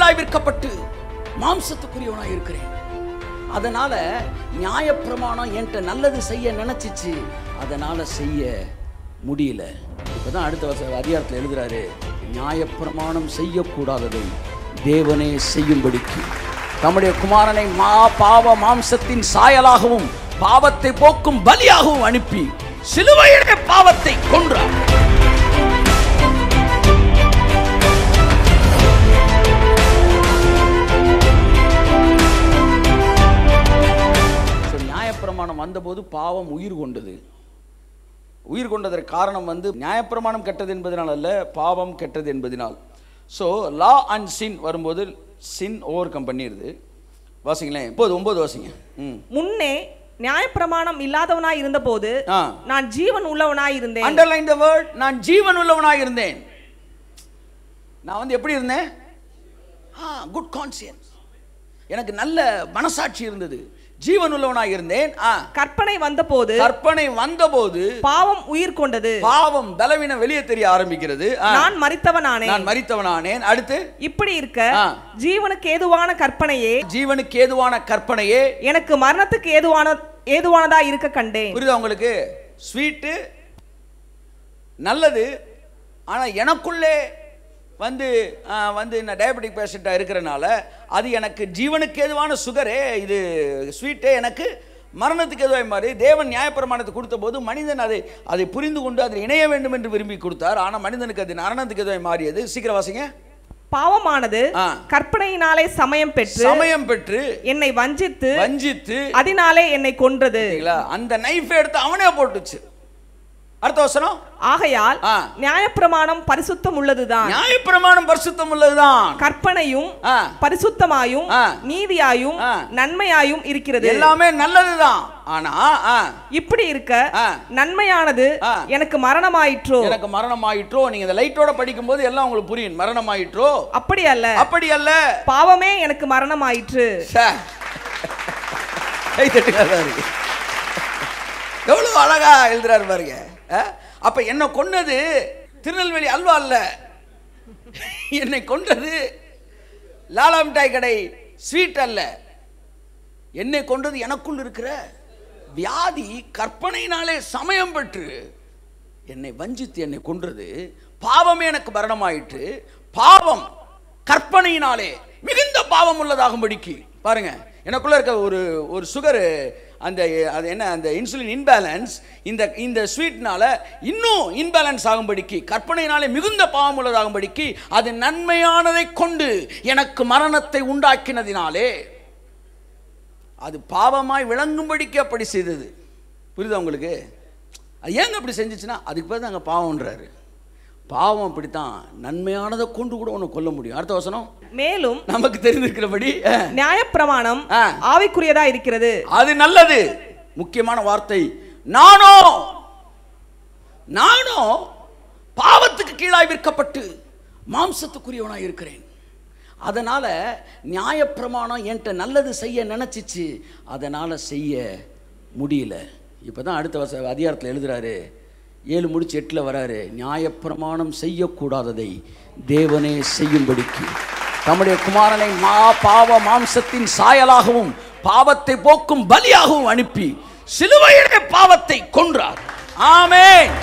கீழாய் விற்கப்பட்டு மாம்சத்துக்குரியவனாய் இருக்கிறேன் அதனால நியாயப்பிரமாணம் என்கிட்ட நல்லது செய்ய நினைச்சிச்சு அதனால செய்ய முடியல இப்பதான் அடுத்த வருஷ அதிகாரத்தில் எழுதுறாரு நியாயப்பிரமாணம் செய்யக்கூடாததை தேவனே செய்யும்படிக்கு தம்முடைய குமாரனை மா பாவ மாம்சத்தின் சாயலாகவும் பாவத்தை போக்கும் பலியாகவும் அனுப்பி சிலுவையிலே பாவத்தை கொன்றார் So, நியாயப்பிரமாணம் வந்தபோது பாவம் உயிர் கொண்டது உயிர் கொண்டதற்கு காரணம் வந்து நியாயப்பிரமாணம் கெட்டது என்பதனால் அல்ல பாவம் கெட்டது என்பதனால் ஸோ லா அண்ட் சின் வரும்போது சின் ஓவர் கம் பண்ணிடுது வாசிங்களேன் ஒன்பது ஒன்பது வாசிங்க ம் முன்னே நியாயப்பிரமாணம் இல்லாதவனாய் இருந்தபோது ஆ நான் ஜீவன் உள்ளவனாய் இருந்தேன் அண்டர்லைன் த வேர்ட் நான் ஜீவன் உள்ளவனாக இருந்தேன் நான் வந்து எப்படி இருந்தேன் ஆ குட் கான்சியன்ஸ் எனக்கு நல்ல மனசாட்சி இருந்தது ஜீவன் உள்ளவனாக இருந்தேன் ஆ கற்பனை வந்தபோது கற்பனை வந்தபோது பாவம் உயிர் கொண்டது பாவம் பலவீனம் வெளியே தெரிய ஆரம்பிக்கிறது ஆ, நான் மறித்தவனானேன் நான் மறித்தவனானேன் அடுத்து இப்படி இருக்க ஆ. ஜீவனுக்கு ஏதுவான கற்பனையே ஜீவனுக்கு ஏதுவான கற்பனையே எனக்கு மரணத்துக்கு ஏதுவான ஏதுவானதா இருக்க கண்டேன் புரியுதா உங்களுக்கு ஸ்வீட்டு நல்லது ஆனா எனக்குள்ளே வந்து ஆ, வந்து நான் டயபெட்டிக் பேஷண்ட்டாக இருக்கிறனால அது எனக்கு ஜீவனுக்கு ஏதுவான சுகரே இது ஸ்வீட்டே எனக்கு மரணத்துக்கு எதுவாக மாறி தேவன் நியாயப்பிரமாணத்தை கொடுத்த போது மனிதன் அதை அதை புரிந்து கொண்டு அதில் இணைய வேண்டும் என்று விரும்பி கொடுத்தார் ஆனால் மனிதனுக்கு அது மரணத்துக்கு எதுவாக மாறியது சீக்கிரம் வாசிங்க பாவமானது ஆ. கற்பனையினாலே சமயம் பெற்று சமயம் பெற்று என்னை வஞ்சித்து வஞ்சித்து அதனாலே என்னை கொன்றது சரிங்களா? அந்த நைஃப் எடுத்து அவனே போட்டுச்சு அடுத்த வசனம் ஆகையால் ஆ. நியாயப்பிரமாணம் பரிசுத்தம் உள்ளதுதான் நியாயப்பிரமாணம் பரிசுத்தம் உள்ளதுதான் கற்பனையும் ஆ. பரிசுத்தமாயும் ஆ. நீதியாயும் ஆ. நன்மையாயும் இருக்கிறது எல்லாமே நல்லதுதான் ஆனா ஆ, இப்படி இருக்க ஆ. நன்மையானது ஆ. எனக்கு மரணமாயிற்றோ எனக்கு மரணம் ஆயிற்றோ நீங்க இந்த லைட்டோட படிக்கும்போது எல்லாம் உங்களுக்கு புரியும் மரணம் ஆயிற்றோ அப்படி அல்ல அப்படி அல்ல பாவமே எனக்கு மரணமாயிற்று ச்சே. கை தட்டுக்காரு எவ்வளவு அழகா எழுதுறாரு பாருங்க ஆ? அப்ப என்ன கொன்னது திருநெல்வேலி அல்வா அல்ல என்னை கொன்றது லாலா மிட்டாய் கடை ஸ்வீட் அல்ல என்னை கொன்றது எனக்குள் இருக்கிற வியாதி கற்பனையினாலே சமயம் பெற்று என்னை வஞ்சித்து என்னை கொன்றது பாவமே எனக்கு மரணமாயிற்று பாவம் கற்பனையினாலே மிகுந்த பாவம் உள்ளதாகும்படிக்கு பாருங்க எனக்குள்ள இருக்க ஒரு ஒரு சுகரு அந்த அது என்ன அந்த இன்சுலின் இன்பேலன்ஸ் இந்த இந்த ஸ்வீட்னால இன்னும் இன்பேலன்ஸ் ஆகும்படிக்கு கற்பனையினாலே மிகுந்த பாவம் உள்ளதாகும்படிக்கு அது நன்மையானதை கொண்டு எனக்கு மரணத்தை உண்டாக்கினதினாலே அது பாவமாய் விளங்கும்படிக்கு அப்படி செய்தது புரியுதா உங்களுக்கு அது ஏங்க அப்படி செஞ்சுச்சுன்னா அதுக்கு பேர் தாங்க பாவம்ன்றாரு பாவம் அப்படித்தான் நன்மையானதை கொண்டு கூட உன்னை கொல்ல முடியும் அடுத்த வசனம் மேலும் நமக்கு தெரிந்திருக்கிறபடி அஹ், நியாயப்பிரமாணம் ஆ. ஆவிக்குரியதா இருக்கிறது அது நல்லது முக்கியமான வார்த்தை நானோ நானோ பாவத்துக்கு கீழாய் விற்கப்பட்டு மாம்சத்துக்குரியவனாய் இருக்கிறேன் அதனால நியாயப்பிரமாணம் என்கிட்ட நல்லது செய்ய நினைச்சிச்சு அதனால செய்ய முடியல இப்பதான் அடுத்த வருஷ அதிகாரத்தில் எழுதுறாரு ஏழு முடிச்சு எட்டில் வராரு நியாயப்பிரமாணம் செய்யக்கூடாததை தேவனே செய்யும்படிக்கு தம்முடைய குமாரனை மா பாவ மாம்சத்தின் சாயலாகவும் பாவத்தை போக்கும் பலியாகவும் அனுப்பி சிலுவையிலே பாவத்தை கொன்றார் ஆமென்